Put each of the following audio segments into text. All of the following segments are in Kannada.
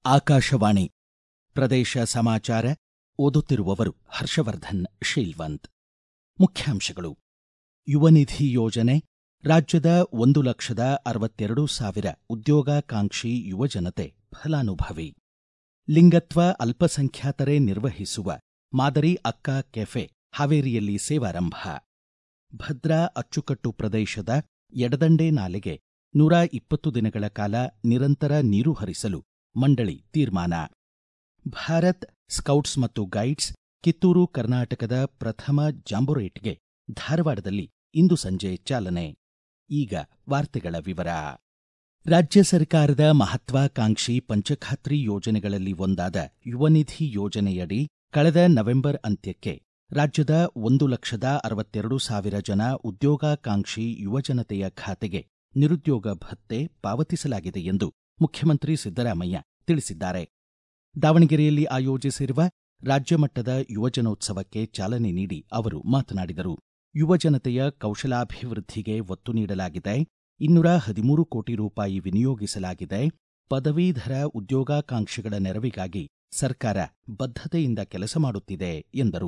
ಆಕಾಶವಾಣಿ ಪ್ರದೇಶ ಸಮಾಚಾರ ಓದುತ್ತಿರುವವರು ಹರ್ಷವರ್ಧನ್ ಶೀಲ್ವಂತ್ ಮುಖ್ಯಾಂಶಗಳು ಯುವನಿಧಿ ಯೋಜನೆ ರಾಜ್ಯದ ಒಂದು ಲಕ್ಷದ ಅರವತ್ತೆರಡು ಸಾವಿರ ಉದ್ಯೋಗಾಕಾಂಕ್ಷಿ ಯುವಜನತೆ ಫಲಾನುಭವಿ ಲಿಂಗತ್ವ ಅಲ್ಪಸಂಖ್ಯಾತರೇ ನಿರ್ವಹಿಸುವ ಮಾದರಿ ಅಕ್ಕ ಕೆಫೆ ಹಾವೇರಿಯಲ್ಲಿ ಸೇವಾರಂಭ ಭದ್ರಾ ಅಚ್ಚುಕಟ್ಟು ಪ್ರದೇಶದ ಎಡದಂಡೆ ನಾಲೆಗೆ ನೂರ ಇಪ್ಪತ್ತು ದಿನಗಳ ಕಾಲ ನಿರಂತರ ನೀರು ಹರಿಸಲು ಮಂಡಳಿ ತೀರ್ಮಾನ ಭಾರತ್ ಸ್ಕೌಟ್ಸ್ ಮತ್ತು ಗೈಡ್ಸ್ ಕಿತ್ತೂರು ಕರ್ನಾಟಕದ ಪ್ರಥಮ ಜಾಂಬೊರೇಟ್ಗೆ ಧಾರವಾಡದಲ್ಲಿ ಇಂದು ಸಂಜೆ ಚಾಲನೆ ಈಗ ವಾರ್ತೆಗಳ ವಿವರ ರಾಜ್ಯ ಸರ್ಕಾರದ ಮಹತ್ವಾಕಾಂಕ್ಷಿ ಪಂಚಖಾತ್ರಿ ಯೋಜನೆಗಳಲ್ಲಿ ಒಂದಾದ ಯುವನಿಧಿ ಯೋಜನೆಯಡಿ ಕಳೆದ ನವೆಂಬರ್ ಅಂತ್ಯಕ್ಕೆ ರಾಜ್ಯದ ಒಂದು ಲಕ್ಷದ ಅರವತ್ತೆರಡು ಸಾವಿರ ಜನ ಉದ್ಯೋಗಾಕಾಂಕ್ಷಿ ಯುವಜನತೆಯ ಖಾತೆಗೆ ನಿರುದ್ಯೋಗ ಭತ್ಯೆ ಪಾವತಿಸಲಾಗಿದೆ ಎಂದು ಮುಖ್ಯಮಂತ್ರಿ ಸಿದ್ದರಾಮಯ್ಯ ತಿಳಿಸಿದ್ದಾರೆ ದಾವಣಗೆರೆಯಲ್ಲಿ ಆಯೋಜಿಸಿರುವ ರಾಜ್ಯ ಮಟ್ಟದ ಯುವಜನೋತ್ಸವಕ್ಕೆ ಚಾಲನೆ ನೀಡಿ ಅವರು ಮಾತನಾಡಿದರು ಯುವಜನತೆಯ ಕೌಶಲಾಭಿವೃದ್ಧಿಗೆ ಒತ್ತು ನೀಡಲಾಗಿದೆ ಇನ್ನೂರ ಹದಿಮೂರು ಕೋಟಿ ರೂಪಾಯಿ ವಿನಿಯೋಗಿಸಲಾಗಿದೆ ಪದವೀಧರ ಉದ್ಯೋಗಾಕಾಂಕ್ಷಿಗಳ ನೆರವಿಗಾಗಿ ಸರ್ಕಾರ ಬದ್ಧತೆಯಿಂದ ಕೆಲಸ ಮಾಡುತ್ತಿದೆ ಎಂದರು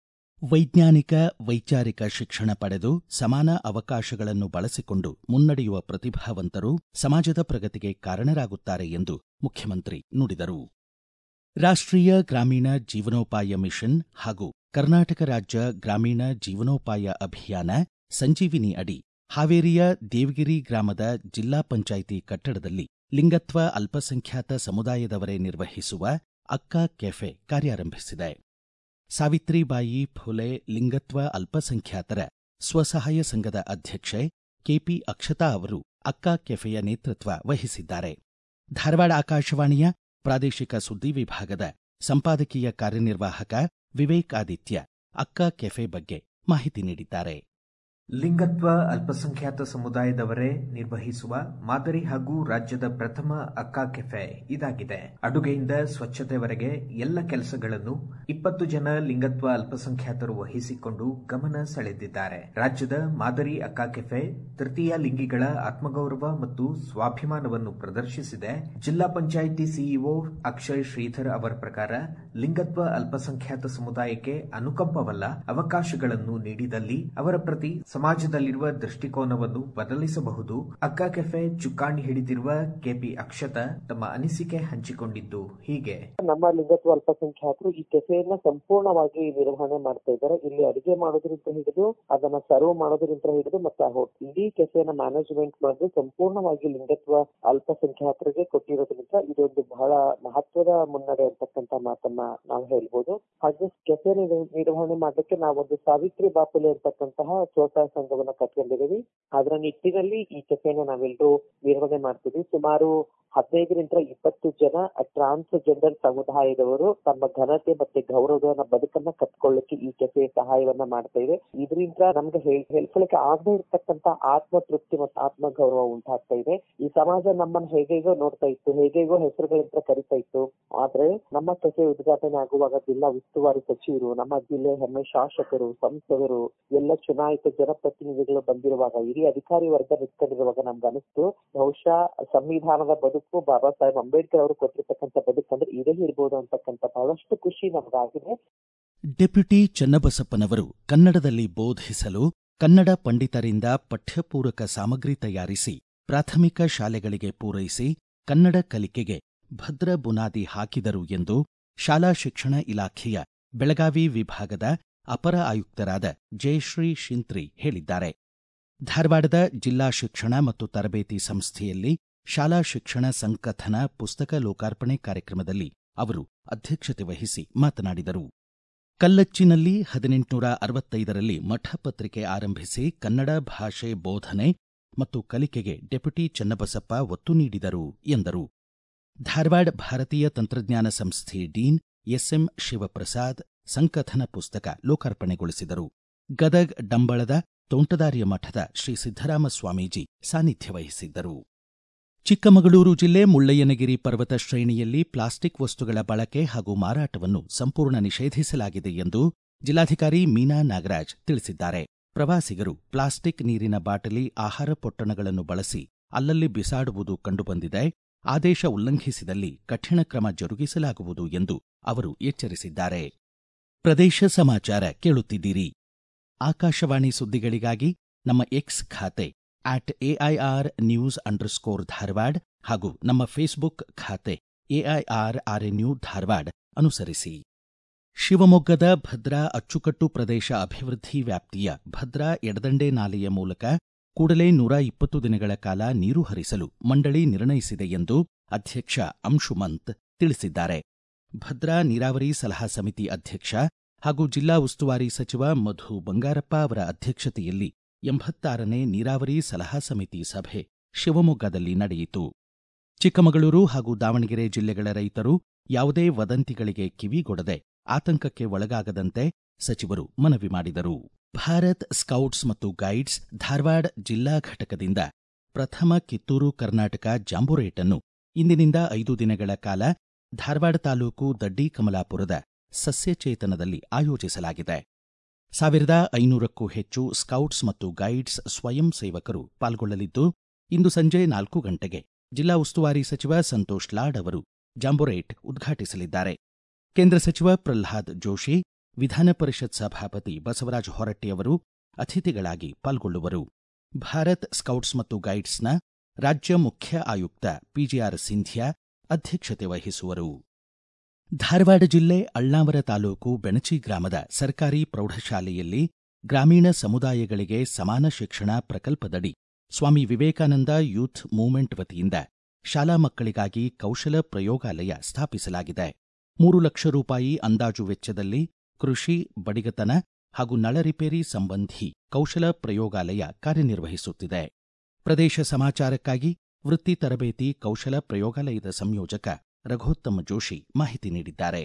ವೈಜ್ಞಾನಿಕ ವೈಚಾರಿಕ ಶಿಕ್ಷಣ ಪಡೆದು ಸಮಾನ ಅವಕಾಶಗಳನ್ನು ಬಳಸಿಕೊಂಡು ಮುನ್ನಡೆಯುವ ಪ್ರತಿಭಾವಂತರು ಸಮಾಜದ ಪ್ರಗತಿಗೆ ಕಾರಣರಾಗುತ್ತಾರೆ ಎಂದು ಮುಖ್ಯಮಂತ್ರಿ ನುಡಿದರು ರಾಷ್ಟ್ರೀಯ ಗ್ರಾಮೀಣ ಜೀವನೋಪಾಯ ಮಿಷನ್ ಹಾಗೂ ಕರ್ನಾಟಕ ರಾಜ್ಯ ಗ್ರಾಮೀಣ ಜೀವನೋಪಾಯ ಅಭಿಯಾನ ಸಂಜೀವಿನಿ ಅಡಿ ಹಾವೇರಿಯ ದೇವಗಿರಿ ಗ್ರಾಮದ ಜಿಲ್ಲಾ ಪಂಚಾಯಿತಿ ಕಟ್ಟಡದಲ್ಲಿ ಲಿಂಗತ್ವ ಅಲ್ಪಸಂಖ್ಯಾತ ಸಮುದಾಯದವರೇ ನಿರ್ವಹಿಸುವ ಅಕ್ಕ ಕೆಫೆ ಕಾರ್ಯಾರಂಭಿಸಿದೆ ಸಾವಿತ್ರಿಬಾಯಿ ಫುಲೆ ಲಿಂಗತ್ವ ಅಲ್ಪಸಂಖ್ಯಾತರ ಸ್ವಸಹಾಯ ಸಂಘದ ಅಧ್ಯಕ್ಷೆ ಕೆಪಿ ಅಕ್ಷತಾ ಅವರು ಅಕ್ಕ ಕೆಫೆಯ ನೇತೃತ್ವ ವಹಿಸಿದ್ದಾರೆ ಧಾರವಾಡ ಆಕಾಶವಾಣಿಯ ಪ್ರಾದೇಶಿಕ ಸುದ್ದಿ ವಿಭಾಗದ ಸಂಪಾದಕೀಯ ಕಾರ್ಯನಿರ್ವಾಹಕ ವಿವೇಕ್ ಆದಿತ್ಯ ಅಕ್ಕ ಕೆಫೆ ಬಗ್ಗೆ ಮಾಹಿತಿ ನೀಡಿದ್ದಾರೆ ಲಿಂಗತ್ವ ಅಲ್ಪಸಂಖ್ಯಾತ ಸಮುದಾಯದವರೇ ನಿರ್ವಹಿಸುವ ಮಾದರಿ ಹಾಗೂ ರಾಜ್ಯದ ಪ್ರಥಮ ಅಕ್ಕಾ ಕೆಫೆ ಇದಾಗಿದೆ ಅಡುಗೆಯಿಂದ ಸ್ವಚ್ಛತೆವರೆಗೆ ಎಲ್ಲ ಕೆಲಸಗಳನ್ನು ಇಪ್ಪತ್ತು ಜನ ಲಿಂಗತ್ವ ಅಲ್ಪಸಂಖ್ಯಾತರು ವಹಿಸಿಕೊಂಡು ಗಮನ ಸೆಳೆದಿದ್ದಾರೆ ರಾಜ್ಯದ ಮಾದರಿ ಅಕ್ಕಾ ಕೆಫೆ ತೃತೀಯ ಲಿಂಗಿಗಳ ಆತ್ಮಗೌರವ ಮತ್ತು ಸ್ವಾಭಿಮಾನವನ್ನು ಪ್ರದರ್ಶಿಸಿದೆ ಜಿಲ್ಲಾ ಪಂಚಾಯಿತಿ ಸಿಇಒ ಅಕ್ಷಯ್ ಶ್ರೀಧರ್ ಅವರ ಪ್ರಕಾರ ಲಿಂಗತ್ವ ಅಲ್ಪಸಂಖ್ಯಾತ ಸಮುದಾಯಕ್ಕೆ ಅನುಕಂಪವಲ್ಲ ಅವಕಾಶಗಳನ್ನು ನೀಡಿದಲ್ಲಿ ಅವರ ಪ್ರತಿ ಸಮಾಜದಲ್ಲಿರುವ ದೃಷ್ಟಿಕೋನವನ್ನು ಬದಲಿಸಬಹುದು ಅಕ್ಕ ಕೆಫೆ ಚುಕ್ಕಾಣಿ ಹಿಡಿದಿರುವ ಕೆಪಿ ಅಕ್ಷತ ತಮ್ಮ ಅನಿಸಿಕೆ ಹಂಚಿಕೊಂಡಿದ್ದು ಹೀಗೆ ನಮ್ಮ ಲಿಂಗತ್ವ ಅಲ್ಪಸಂಖ್ಯಾತರು ಈ ಕೆಫೆಯನ್ನ ಸಂಪೂರ್ಣವಾಗಿ ನಿರ್ವಹಣೆ ಮಾಡ್ತಾ ಇದ್ದಾರೆ ಇಲ್ಲಿ ಅಡಿಗೆ ಮಾಡೋದ್ರಿಂದ ಹಿಡಿದು ಅದನ್ನ ಸರ್ವ್ ಮಾಡೋದ್ರಿಂದ ಹಿಡಿದು ಮತ್ತೆ ಆ ಹೋಟ್- ಇಡೀ ಕೆಫೆನ ಮ್ಯಾನೇಜ್ಮೆಂಟ್ ಮಾಡೋದು ಸಂಪೂರ್ಣವಾಗಿ ಲಿಂಗತ್ವ ಅಲ್ಪಸಂಖ್ಯಾತರಿಗೆ ಕೊಟ್ಟಿರೋದ್ರಿಂದ ಇದೊಂದು ಬಹಳ ಮಹತ್ವದ ಮುನ್ನಡೆ ಅಂತಕ್ಕಂತ ಮಾತನ್ನ ನಾವು ಹೇಳ್ಬೋದು ಹಾಗೆ ಕೆಫೆ ನಿರ್ವ- ನಿರ್ವಹಣೆ ಮಾಡ್ಲಿಕ್ಕೆ ನಾವೊಂದು ಸಾವಿತ್ರಿ ಬಾಪುಲೆ ಅಂತಕ್ಕಂತಹ ಸ್ವಸಹಾಯ ಸಂಘವನ್ನ ಕಟ್ಕೊಂಡಿದ್ದೀವಿ ಅದರ ನಿಟ್ಟಿನಲ್ಲಿ ಈ ಕೆಫೆನ ನಾವೆಲ್ಲರೂ ನಿರ್ವಹಣೆ ಮಾಡ್ತೀವಿ ಸುಮಾರು ಹದಿನೈದರಿಂದ ಇಪ್ಪತ್ತು ಜನ ಟ್ರಾನ್ಸ್ ಜೆಂಡರ್ ಸಮುದಾಯದವರು ತಮ್ಮ ಘನತೆ ಮತ್ತೆ ಗೌರವದ ಬದುಕನ್ನ ಕಟ್ಕೊಳ್ಳಿಕ್ಕೆ ಈ ಕೆಫೆ ಸಹಾಯವನ್ನ ಮಾಡ್ತಾ ಇದೆ ಇದರಿಂದ ನಮ್ಗೆ ಹೇಳ್- ಹೇಳ್ಕೊಳಕ್ಕೆ ಆಗದೆ ಇರ್ತಕ್ಕಂತ ಆತ್ಮ ತೃಪ್ತಿ ಮತ್ತು ಆತ್ಮ ಗೌರವ ಉಂಟಾಗ್ತಾ ಇದೆ ಈ ಸಮಾಜ ನಮ್ಮನ್ನ ಹೇಗೇಗೋ ನೋಡ್ತಾ ಇತ್ತು ಹೇಗೇಗೋ ಹೆಸರುಗಳಿಂದ ಕರಿತಾ ಇತ್ತು ಆದ್ರೆ ನಮ್ಮ ಕೆಫೆ ಉದ್ಘಾಟನೆ ಆಗುವಾಗ ಜಿಲ್ಲಾ ಉಸ್ತುವಾರಿ ಸಚಿವರು ನಮ್ಮ ಜಿಲ್ಲೆ ಹೆಮ್ಮೆ ಶಾಸಕರು ಸಂಸದರು ಎಲ್ಲ ಚುನಾಯಿತ ಜನಪ್ರತಿನಿಧಿಗಳು ಬಂದಿರುವಾಗ ಇಡೀ ಅಧಿಕಾರಿ ವರ್ಗ ನಿಂತ್ಕೊಂಡಿರುವಾಗ ನಮ್ಗೆ ಅನಿಸ್ತು ಬಹುಶಃ ಸಂವಿಧಾನದ ಬದುಕು ಬಾಬಾ ಸಾಹೇಬ್ ಅಂಬೇಡ್ಕರ್ ಅವರು ಕೊಟ್ಟಿರ್ತಕ್ಕಂಥ ಬದುಕಂದ್ರೆ ಇದೇ ಇರ್ಬೋದು ಅಂತಕ್ಕಂಥ ಬಹಳಷ್ಟು ಖುಷಿ ನಮಗಾಗಿದೆ ಡೆಪ್ಯೂಟಿ ಚನ್ನಬಸಪ್ಪನವರು ಕನ್ನಡದಲ್ಲಿ ಬೋಧಿಸಲು ಕನ್ನಡ ಪಂಡಿತರಿಂದ ಪಠ್ಯಪೂರಕ ಸಾಮಗ್ರಿ ತಯಾರಿಸಿ ಪ್ರಾಥಮಿಕ ಶಾಲೆಗಳಿಗೆ ಪೂರೈಸಿ ಕನ್ನಡ ಕಲಿಕೆಗೆ ಭದ್ರ ಬುನಾದಿ ಹಾಕಿದರು ಎಂದು ಶಾಲಾ ಶಿಕ್ಷಣ ಇಲಾಖೆಯ ಬೆಳಗಾವಿ ವಿಭಾಗದ ಅಪರ ಆಯುಕ್ತರಾದ ಜಯಶ್ರೀ ಶಿಂತ್ರಿ ಹೇಳಿದ್ದಾರೆ ಧಾರವಾಡದ ಜಿಲ್ಲಾ ಶಿಕ್ಷಣ ಮತ್ತು ತರಬೇತಿ ಸಂಸ್ಥೆಯಲ್ಲಿ ಶಾಲಾ ಶಿಕ್ಷಣ ಸಂಕಥನ ಪುಸ್ತಕ ಲೋಕಾರ್ಪಣೆ ಕಾರ್ಯಕ್ರಮದಲ್ಲಿ ಅವರು ಅಧ್ಯಕ್ಷತೆ ವಹಿಸಿ ಮಾತನಾಡಿದರು ಕಲ್ಲಚ್ಚಿನಲ್ಲಿ ಹದಿನೆಂಟುನೂರ ಅರವತ್ತೈದರಲ್ಲಿ ಮಠ ಪತ್ರಿಕೆ ಆರಂಭಿಸಿ ಕನ್ನಡ ಭಾಷೆ ಬೋಧನೆ ಮತ್ತು ಕಲಿಕೆಗೆ ಡೆಪ್ಯೂಟಿ ಚನ್ನಬಸಪ್ಪ ಒತ್ತು ನೀಡಿದರು ಎಂದರು ಧಾರವಾಡ ಭಾರತೀಯ ತಂತ್ರಜ್ಞಾನ ಸಂಸ್ಥೆ ಡೀನ್ ಎಸ್ಎಂ ಶಿವಪ್ರಸಾದ್ ಸಂಕಥನ ಪುಸ್ತಕ ಲೋಕಾರ್ಪಣೆಗೊಳಿಸಿದರು ಗದಗ್ ಡಂಬಳದ ತೋಂಟದಾರ್ಯ ಮಠದ ಶ್ರೀ ಸಿದ್ದರಾಮ ಸ್ವಾಮೀಜಿ ಸಾನ್ನಿಧ್ಯ ವಹಿಸಿದ್ದರು ಚಿಕ್ಕಮಗಳೂರು ಜಿಲ್ಲೆ ಮುಳ್ಳಯ್ಯನಗಿರಿ ಪರ್ವತ ಶ್ರೇಣಿಯಲ್ಲಿ ಪ್ಲಾಸ್ಟಿಕ್ ವಸ್ತುಗಳ ಬಳಕೆ ಹಾಗೂ ಮಾರಾಟವನ್ನು ಸಂಪೂರ್ಣ ನಿಷೇಧಿಸಲಾಗಿದೆ ಎಂದು ಜಿಲ್ಲಾಧಿಕಾರಿ ಮೀನಾ ನಾಗರಾಜ್ ತಿಳಿಸಿದ್ದಾರೆ ಪ್ರವಾಸಿಗರು ಪ್ಲಾಸ್ಟಿಕ್ ನೀರಿನ ಬಾಟಲಿ ಆಹಾರ ಪೊಟ್ಟಣಗಳನ್ನು ಬಳಸಿ ಅಲ್ಲಲ್ಲಿ ಬಿಸಾಡುವುದು ಕಂಡುಬಂದಿದೆ ಆದೇಶ ಉಲ್ಲಂಘಿಸಿದಲ್ಲಿ ಕಠಿಣ ಕ್ರಮ ಜರುಗಿಸಲಾಗುವುದು ಎಂದು ಅವರು ಎಚ್ಚರಿಸಿದ್ದಾರೆ ಪ್ರದೇಶ ಸಮಾಚಾರ ಕೇಳುತ್ತಿದ್ದೀರಿ ಆಕಾಶವಾಣಿ ಸುದ್ದಿಗಳಿಗಾಗಿ ನಮ್ಮ ಎಕ್ಸ್ ಖಾತೆ at AIR news underscore Dharwad ಹಾಗೂ ನಮ್ಮ ಫೇಸ್ಬುಕ್ ಖಾತೆ ಎಐಆರ್ ಆರ್ಎನ್ಯು ಧಾರವಾಡ ಅನುಸರಿಸಿ ಶಿವಮೊಗ್ಗದ ಭದ್ರಾ ಅಚ್ಚುಕಟ್ಟು ಪ್ರದೇಶ ಅಭಿವೃದ್ಧಿ ವ್ಯಾಪ್ತಿಯ ಭದ್ರಾ ಎಡದಂಡೆ ನಾಲೆಯ ಮೂಲಕ ಕೂಡಲೇ ನೂರ ಇಪ್ಪತ್ತು ದಿನಗಳ ಕಾಲ ನೀರು ಹರಿಸಲು ಮಂಡಳಿ ನಿರ್ಣಯಿಸಿದೆ ಎಂದು ಅಧ್ಯಕ್ಷ ಅಂಶುಮಂತ್ ತಿಳಿಸಿದ್ದಾರೆ ಭದ್ರಾ ನೀರಾವರಿ ಸಲಹಾ ಸಮಿತಿ ಅಧ್ಯಕ್ಷ ಹಾಗೂ ಜಿಲ್ಲಾ ಉಸ್ತುವಾರಿ ಸಚಿವ ಮಧು ಬಂಗಾರಪ್ಪ ಅವರ ಅಧ್ಯಕ್ಷತೆಯಲ್ಲಿ ಎಂಬತ್ತಾರನೇ ನೀರಾವರಿ ಸಲಹಾ ಸಮಿತಿ ಸಭೆ ಶಿವಮೊಗ್ಗದಲ್ಲಿ ನಡೆಯಿತು ಚಿಕ್ಕಮಗಳೂರು ಹಾಗೂ ದಾವಣಗೆರೆ ಜಿಲ್ಲೆಗಳ ರೈತರು ಯಾವುದೇ ವದಂತಿಗಳಿಗೆ ಕಿವಿಗೊಡದೆ ಆತಂಕಕ್ಕೆ ಒಳಗಾಗದಂತೆ ಸಚಿವರು ಮನವಿ ಮಾಡಿದರು ಭಾರತ್ ಸ್ಕೌಟ್ಸ್ ಮತ್ತು ಗೈಡ್ಸ್ ಧಾರವಾಡ ಜಿಲ್ಲಾ ಘಟಕದಿಂದ ಪ್ರಥಮ ಕಿತ್ತೂರು ಕರ್ನಾಟಕ ಜಾಂಬುರೇಟನ್ನು ಇಂದಿನಿಂದ ಐದು ದಿನಗಳ ಕಾಲ ಧಾರವಾಡ ತಾಲೂಕು ದಡ್ಡಿ ಕಮಲಾಪುರದ ಸಸ್ಯಚೇತನದಲ್ಲಿ ಆಯೋಜಿಸಲಾಗಿದೆ ಸಾವಿರದ ಐನೂರಕ್ಕೂ ಹೆಚ್ಚು ಸ್ಕೌಟ್ಸ್ ಮತ್ತು ಗೈಡ್ಸ್ ಸ್ವಯಂ ಸೇವಕರು ಪಾಲ್ಗೊಳ್ಳಲಿದ್ದು ಇಂದು ಸಂಜೆ ನಾಲ್ಕು ಗಂಟೆಗೆ ಜಿಲ್ಲಾ ಉಸ್ತುವಾರಿ ಸಚಿವ ಸಂತೋಷ್ ಲಾಡ್ ಅವರು ಜಾಂಬೊರೇಟ್ ಉದ್ಘಾಟಿಸಲಿದ್ದಾರೆ ಕೇಂದ್ರ ಸಚಿವ ಪ್ರಲ್ಹಾದ್ ಜೋಶಿ ವಿಧಾನ ಪರಿಷತ್ ಸಭಾಪತಿ ಬಸವರಾಜ ಹೊರಟ್ಟಿಯವರು ಅತಿಥಿಗಳಾಗಿ ಪಾಲ್ಗೊಳ್ಳುವರು ಭಾರತ್ ಸ್ಕೌಟ್ಸ್ ಮತ್ತು ಗೈಡ್ಸ್ನ ರಾಜ್ಯ ಮುಖ್ಯ ಆಯುಕ್ತ ಪಿಜಿಆರ್ ಸಿಂಧ್ಯಾ ಅಧ್ಯಕ್ಷತೆ ವಹಿಸುವರು ಧಾರವಾಡ ಜಿಲ್ಲೆ ಅಳ್ನಾವರ ತಾಲೂಕು ಬೆಣಚಿ ಗ್ರಾಮದ ಸರ್ಕಾರಿ ಪ್ರೌಢಶಾಲೆಯಲ್ಲಿ ಗ್ರಾಮೀಣ ಸಮುದಾಯಗಳಿಗೆ ಸಮಾನ ಶಿಕ್ಷಣ ಪ್ರಕಲ್ಪದಡಿ ಸ್ವಾಮಿ ವಿವೇಕಾನಂದ ಯೂತ್ ಮೂವ್ಮೆಂಟ್ ವತಿಯಿಂದ ಶಾಲಾ ಮಕ್ಕಳಿಗಾಗಿ ಕೌಶಲ ಪ್ರಯೋಗಾಲಯ ಸ್ಥಾಪಿಸಲಾಗಿದೆ ಮೂರು ಲಕ್ಷ ರೂಪಾಯಿ ಅಂದಾಜು ವೆಚ್ಚದಲ್ಲಿ ಕೃಷಿ ಬಡಿಗತನ ಹಾಗೂ ನಳ ರಿಪೇರಿ ಸಂಬಂಧಿ ಕೌಶಲ ಪ್ರಯೋಗಾಲಯ ಕಾರ್ಯನಿರ್ವಹಿಸುತ್ತಿದೆ ಪ್ರದೇಶ ಸಮಾಚಾರಕ್ಕಾಗಿ ವೃತ್ತಿ ತರಬೇತಿ ಕೌಶಲ ಪ್ರಯೋಗಾಲಯದ ಸಂಯೋಜಕ ರಘೋತ್ತಮ ಜೋಶಿ ಮಾಹಿತಿ ನೀಡಿದ್ದಾರೆ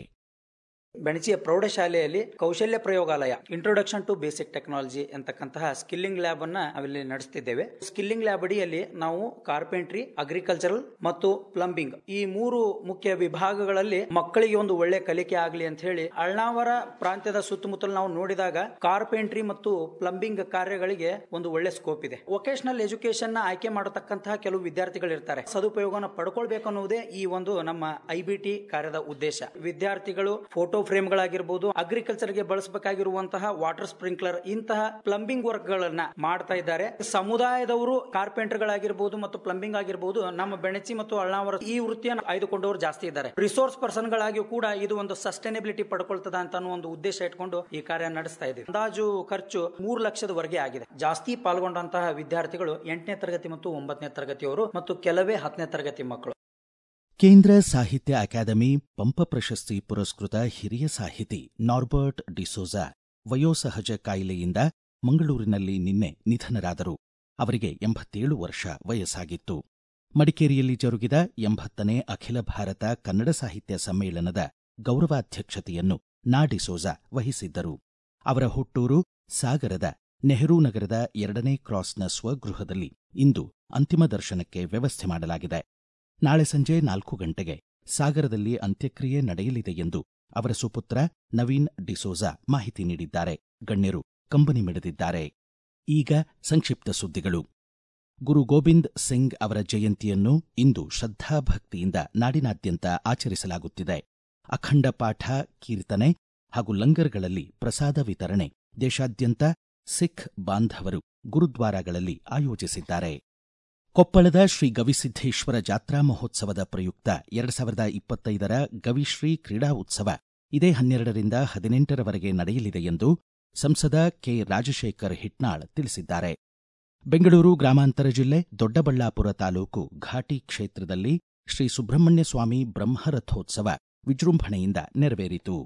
ಬೆಣಚಿಯ ಪ್ರೌಢಶಾಲೆಯಲ್ಲಿ ಕೌಶಲ್ಯ ಪ್ರಯೋಗಾಲಯ ಇಂಟ್ರೊಡಕ್ಷನ್ ಟು ಬೇಸಿಕ್ ಟೆಕ್ನಾಲಜಿ ಅಂತಕ್ಕಂತಹ ಸ್ಕಿಲ್ಲಿಂಗ್ ಲ್ಯಾಬ್ ಅನ್ನ ನಾವಿಲ್ಲಿ ನಡೆಸ್ತಿದ್ದೇವೆ ಸ್ಕಿಲ್ಲಿಂಗ್ ಲ್ಯಾಬ್ ಅಡಿಯಲ್ಲಿ ನಾವು ಕಾರ್ಪೆಂಟ್ರಿ ಅಗ್ರಿಕಲ್ಚರಲ್ ಮತ್ತು ಪ್ಲಂಬಿಂಗ್ ಈ ಮೂರು ಮುಖ್ಯ ವಿಭಾಗಗಳಲ್ಲಿ ಮಕ್ಕಳಿಗೆ ಒಂದು ಒಳ್ಳೆ ಕಲಿಕೆ ಆಗಲಿ ಅಂತ ಹೇಳಿ ಅಳ್ನಾವರ ಪ್ರಾಂತ್ಯದ ಸುತ್ತಮುತ್ತಲು ನಾವು ನೋಡಿದಾಗ ಕಾರ್ಪೆಂಟ್ರಿ ಮತ್ತು ಪ್ಲಂಬಿಂಗ್ ಕಾರ್ಯಗಳಿಗೆ ಒಂದು ಒಳ್ಳೆ ಸ್ಕೋಪ್ ಇದೆ ವೊಕೇಶನಲ್ ಎಜುಕೇಶನ್ ನ ಆಯ್ಕೆ ಮಾಡತಕ್ಕಂತಹ ಕೆಲವು ವಿದ್ಯಾರ್ಥಿಗಳು ಇರ್ತಾರೆ ಸದುಪಯೋಗನ ಪಡ್ಕೊಳ್ಬೇಕು ಅನ್ನುವುದೇ ಈ ಒಂದು ನಮ್ಮ ಐ ಬಿ ಟಿ ಕಾರ್ಯದ ಉದ್ದೇಶ ವಿದ್ಯಾರ್ಥಿಗಳು ಫೋಟೋ ಫ್ರೇಮ್ಗಳಾಗಿರ್ಬೋದು ಅಗ್ರಿಕಲ್ಚರ್ಗೆ ಬಳಸಬೇಕಾಗಿರುವಂತಹ ವಾಟರ್ ಸ್ಪ್ರಿಂಕ್ಲರ್ ಇಂತಹ ಪ್ಲಂಬಿಂಗ್ ವರ್ಕ್ ಗಳನ್ನ ಮಾಡ್ತಾ ಇದ್ದಾರೆ ಸಮುದಾಯದವರು ಕಾರ್ಪೆಂಟರ್ಗಳಾಗಿರ್ಬೋದು ಮತ್ತು ಪ್ಲಂಬಿಂಗ್ ಆಗಿರ್ಬೋದು ನಮ್ಮ ಬೆಣಚಿ ಮತ್ತು ಅಳ್ನಾವರ ಈ ವೃತ್ತಿಯನ್ನು ಆಯ್ದುಕೊಂಡವರು ಜಾಸ್ತಿ ಇದ್ದಾರೆ ರಿಸೋರ್ಸ್ ಪರ್ಸನ್ ಗಳಾಗಿಯೂ ಕೂಡ ಇದು ಒಂದು ಸಸ್ಟೈನಬಿಲಿಟಿ ಪಡ್ಕೊಳ್ತದ ಅಂತ ಅನ್ನೋ ಒಂದು ಉದ್ದೇಶ ಇಟ್ಕೊಂಡು ಈ ಕಾರ್ಯ ನಡೆಸ್ತಾ ಇದ್ದೀವಿ ಅಂದಾಜು ಖರ್ಚು ಮೂರು ಲಕ್ಷದವರೆಗೆ ಆಗಿದೆ ಜಾಸ್ತಿ ಪಾಲ್ಗೊಂಡಂತಹ ವಿದ್ಯಾರ್ಥಿಗಳು ಎಂಟನೇ ತರಗತಿ ಮತ್ತು ಒಂಬತ್ತನೇ ತರಗತಿಯವರು ಮತ್ತು ಕೆಲವೇ ಹತ್ತನೇ ತರಗತಿ ಮಕ್ಕಳು ಕೇಂದ್ರ ಸಾಹಿತ್ಯ ಅಕಾಡೆಮಿ ಪಂಪ ಪ್ರಶಸ್ತಿ ಪುರಸ್ಕೃತ ಹಿರಿಯ ಸಾಹಿತಿ ನಾರ್ಬರ್ಟ್ ಡಿಸೋಜಾ ವಯೋಸಹಜ ಕಾಯಿಲೆಯಿಂದ ಮಂಗಳೂರಿನಲ್ಲಿ ನಿನ್ನೆ ನಿಧನರಾದರು ಅವರಿಗೆ ಎಂಬತ್ತೇಳು ವರ್ಷ ವಯಸ್ಸಾಗಿತ್ತು ಮಡಿಕೇರಿಯಲ್ಲಿ ಜರುಗಿದ ಎಂಬತ್ತನೇ ಅಖಿಲ ಭಾರತ ಕನ್ನಡ ಸಾಹಿತ್ಯ ಸಮ್ಮೇಳನದ ಗೌರವಾಧ್ಯಕ್ಷತೆಯನ್ನು ನಾ ಡಿಸೋಜಾ ವಹಿಸಿದ್ದರು ಅವರ ಹುಟ್ಟೂರು ಸಾಗರದ ನೆಹರೂ ನಗರದ ಎರಡನೇ ಕ್ರಾಸ್ನ ಸ್ವಗೃಹದಲ್ಲಿ ಇಂದು ಅಂತಿಮ ದರ್ಶನಕ್ಕೆ ವ್ಯವಸ್ಥೆ ಮಾಡಲಾಗಿದೆ ನಾಳೆ ಸಂಜೆ ನಾಲ್ಕು ಗಂಟೆಗೆ ಸಾಗರದಲ್ಲಿ ಅಂತ್ಯಕ್ರಿಯೆ ನಡೆಯಲಿದೆ ಎಂದು ಅವರ ಸುಪುತ್ರ ನವೀನ್ ಡಿಸೋಜಾ ಮಾಹಿತಿ ನೀಡಿದ್ದಾರೆ ಗಣ್ಯರು ಕಂಬನಿ ಮಿಡಿದಿದ್ದಾರೆ ಈಗ ಸಂಕ್ಷಿಪ್ತ ಸುದ್ದಿಗಳು ಗುರು ಗೋವಿಂದ್ ಸಿಂಗ್ ಅವರ ಜಯಂತಿಯನ್ನು ಇಂದು ಶ್ರದ್ಧಾಭಕ್ತಿಯಿಂದ ನಾಡಿನಾದ್ಯಂತ ಆಚರಿಸಲಾಗುತ್ತಿದೆ ಅಖಂಡ ಪಾಠ ಕೀರ್ತನೆ ಹಾಗೂ ಲಂಗರ್ಗಳಲ್ಲಿ ಪ್ರಸಾದ ವಿತರಣೆ ದೇಶಾದ್ಯಂತ ಸಿಖ್ ಬಾಂಧವರು ಗುರುದ್ವಾರಗಳಲ್ಲಿ ಆಯೋಜಿಸಿದ್ದಾರೆ ಕೊಪ್ಪಳದ ಶ್ರೀ ಗವಿಸಿದ್ದೇಶ್ವರ ಜಾತ್ರಾ ಮಹೋತ್ಸವದ ಪ್ರಯುಕ್ತ ಎರಡು ಸಾವಿರದ ಇಪ್ಪತ್ತೈದರ ಗವಿಶ್ರೀ ಕ್ರೀಡಾ ಉತ್ಸವ ಇದೇ ಹನ್ನೆರಡರಿಂದ ಹದಿನೆಂಟರವರೆಗೆ ನಡೆಯಲಿದೆ ಎಂದು ಸಂಸದ ಕೆ ರಾಜಶೇಖರ್ ಹಿಟ್ನಾಳ್ ತಿಳಿಸಿದ್ದಾರೆ ಬೆಂಗಳೂರು ಗ್ರಾಮಾಂತರ ಜಿಲ್ಲೆ ದೊಡ್ಡಬಳ್ಳಾಪುರ ತಾಲೂಕು ಘಾಟಿ ಕ್ಷೇತ್ರದಲ್ಲಿ ಶ್ರೀ ಸುಬ್ರಹ್ಮಣ್ಯ ಸ್ವಾಮಿ ಬ್ರಹ್ಮರಥೋತ್ಸವ ವಿಜೃಂಭಣೆಯಿಂದ ನೆರವೇರಿತು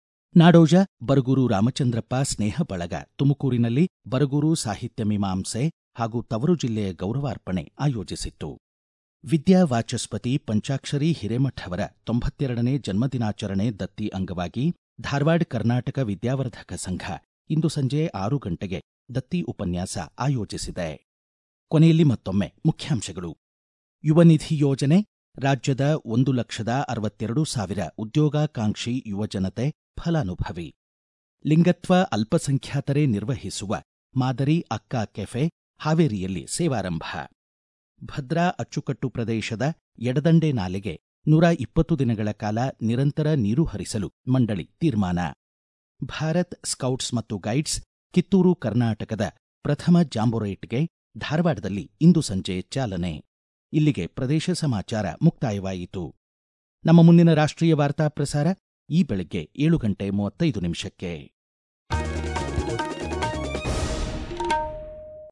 ನಾಡೋಜ ಬರಗೂರು ರಾಮಚಂದ್ರಪ್ಪ ಸ್ನೇಹ ಬಳಗ ತುಮಕೂರಿನಲ್ಲಿ ಬರಗೂರು ಸಾಹಿತ್ಯ ಮೀಮಾಂಸೆ ಹಾಗೂ ತವರು ಜಿಲ್ಲೆಯ ಗೌರವಾರ್ಪಣೆ ಆಯೋಜಿಸಿತ್ತು ವಿದ್ಯಾ ವಾಚಸ್ಪತಿ ಪಂಚಾಕ್ಷರಿ ಹಿರೇಮಠ್ ಅವರ ತೊಂಬತ್ತೆರಡನೇ ಜನ್ಮದಿನಾಚರಣೆ ದತ್ತಿ ಅಂಗವಾಗಿ ಧಾರವಾಡ ಕರ್ನಾಟಕ ವಿದ್ಯಾವರ್ಧಕ ಸಂಘ ಇಂದು ಸಂಜೆ ಆರು ಗಂಟೆಗೆ ದತ್ತಿ ಉಪನ್ಯಾಸ ಆಯೋಜಿಸಿದೆ ಕೊನೆಯಲ್ಲಿ ಮತ್ತೊಮ್ಮೆ ಮುಖ್ಯಾಂಶಗಳು ಯುವ ನಿಧಿ ಯೋಜನೆ ರಾಜ್ಯದ ಒಂದು ಲಕ್ಷದ ಅರವತ್ತೆರಡು ಸಾವಿರ ಉದ್ಯೋಗಾಕಾಂಕ್ಷಿ ಯುವಜನತೆ ಫಲಾನುಭವಿ ಲಿಂಗತ್ವ ಅಲ್ಪಸಂಖ್ಯಾತರೇ ನಿರ್ವಹಿಸುವ ಮಾದರಿ ಅಕ್ಕ ಕೆಫೆ ಹಾವೇರಿಯಲ್ಲಿ ಸೇವಾರಂಭ ಭದ್ರಾ ಅಚ್ಚುಕಟ್ಟು ಪ್ರದೇಶದ ಎಡದಂಡೆ ನಾಲೆಗೆ ನೂರ ಇಪ್ಪತ್ತು ದಿನಗಳ ಕಾಲ ನಿರಂತರ ನೀರು ಹರಿಸಲು ಮಂಡಳಿ ತೀರ್ಮಾನ ಭಾರತ್ ಸ್ಕೌಟ್ಸ್ ಮತ್ತು ಗೈಡ್ಸ್ ಕಿತ್ತೂರು ಕರ್ನಾಟಕದ ಪ್ರಥಮ ಜಾಂಬೊರೇಟ್ಗೆ ಧಾರವಾಡದಲ್ಲಿ ಇಂದು ಸಂಜೆ ಚಾಲನೆ ಇಲ್ಲಿಗೆ ಪ್ರದೇಶ ಸಮಾಚಾರ ಮುಕ್ತಾಯವಾಯಿತು ನಮ್ಮ ಮುಂದಿನ ರಾಷ್ಟ್ರೀಯ ವಾರ್ತಾ ಪ್ರಸಾರ ಈ ಬೆಳಗ್ಗೆ ಏಳು ಗಂಟೆ ಮೂವತ್ತೈದು ನಿಮಿಷಕ್ಕೆ